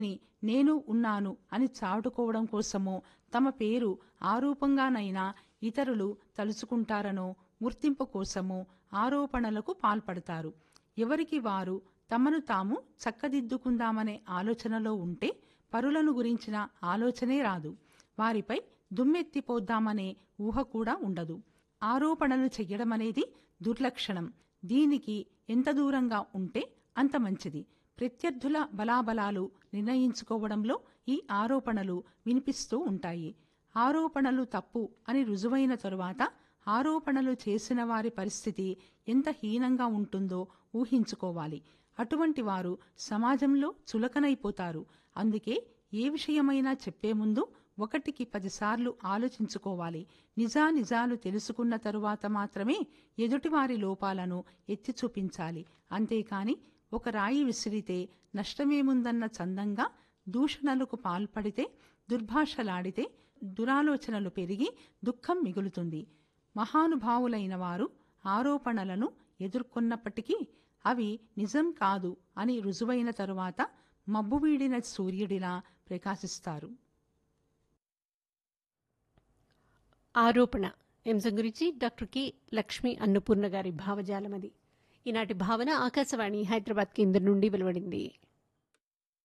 ని నేను ఉన్నాను అని చాటుకోవడం కోసమో తమ పేరు ఆరూపంగానైనా ఇతరులు తలుచుకుంటారనో గుర్తింపు కోసమో ఆరోపణలకు పాల్పడతారు ఎవరికి వారు తమను తాము చక్కదిద్దుకుందామనే ఆలోచనలో ఉంటే పరులను గురించిన ఆలోచనే రాదు వారిపై దుమ్మెత్తిపోద్దామనే ఊహ కూడా ఉండదు ఆరోపణలు చెయ్యడమనేది దుర్లక్షణం దీనికి ఎంత దూరంగా ఉంటే అంత మంచిది ప్రత్యర్థుల బలాబలాలు నిర్ణయించుకోవడంలో ఈ ఆరోపణలు వినిపిస్తూ ఉంటాయి ఆరోపణలు తప్పు అని రుజువైన తరువాత ఆరోపణలు చేసిన వారి పరిస్థితి ఎంత హీనంగా ఉంటుందో ఊహించుకోవాలి అటువంటి వారు సమాజంలో చులకనైపోతారు అందుకే ఏ విషయమైనా చెప్పే ముందు ఒకటికి పదిసార్లు ఆలోచించుకోవాలి నిజానిజాలు తెలుసుకున్న తరువాత మాత్రమే ఎదుటివారి లోపాలను ఎత్తి చూపించాలి అంతేకాని ఒక రాయి విసిరితే నష్టమేముందన్న చందంగా దూషణలకు పాల్పడితే దుర్భాషలాడితే దురాలోచనలు పెరిగి దుఃఖం మిగులుతుంది మహానుభావులైన వారు ఆరోపణలను ఎదుర్కొన్నప్పటికీ అవి నిజం కాదు అని రుజువైన తరువాత మబ్బువీడిన సూర్యుడిలా ప్రకాశిస్తారు ఆరోపణ అంశం గురించి డాక్టర్ కె లక్ష్మి అన్నపూర్ణ గారి భావజాలం అది ఈనాటి భావన ఆకాశవాణి హైదరాబాద్ కేంద్రం నుండి వెలువడింది